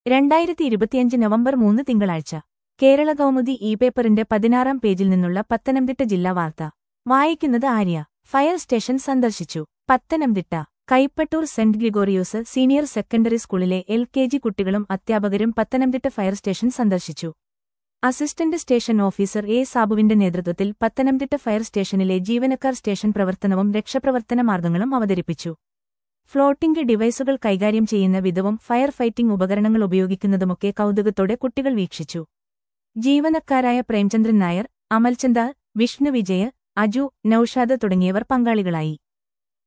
രണ്ടായിരത്തി ഇരുപത്തിയഞ്ച് നവംബർ മൂന്ന് തിങ്കളാഴ്ച കേരള കൗമുദി ഇ പേപ്പറിന്റെ പതിനാറാം പേജിൽ നിന്നുള്ള പത്തനംതിട്ട ജില്ലാ വാർത്ത വായിക്കുന്നത് ആര്യ ഫയർ സ്റ്റേഷൻ സന്ദർശിച്ചു Pathanamthitta Kaipattoor saint Gregorios senior secondary സ്കൂളിലെ എൽ കെ ജി കുട്ടികളും അധ്യാപകരും പത്തനംതിട്ട ഫയർ സ്റ്റേഷൻ സന്ദർശിച്ചു അസിസ്റ്റന്റ് സ്റ്റേഷൻ ഓഫീസർ എ സാബുവിന്റെ നേതൃത്വത്തിൽ പത്തനംതിട്ട ഫയർ സ്റ്റേഷനിലെ ജീവനക്കാർ സ്റ്റേഷൻ പ്രവർത്തനവും രക്ഷപ്രവർത്തന മാർഗങ്ങളും അവതരിപ്പിച്ചു ഫ്ലോട്ടിംഗ് ഡിവൈസുകൾ കൈകാര്യം ചെയ്യുന്ന വിധവും ഫയർ ഫൈറ്റിംഗ് ഉപകരണങ്ങൾ ഉപയോഗിക്കുന്നതുമൊക്കെ കൗതുകത്തോടെ കുട്ടികൾ വീക്ഷിച്ചു ജീവനക്കാരായ പ്രേംചന്ദ്രൻ നായർ അമൽചന്ദ വിഷ്ണു വിജയ് അജു നൌഷാദ് തുടങ്ങിയവർ പങ്കാളികളായി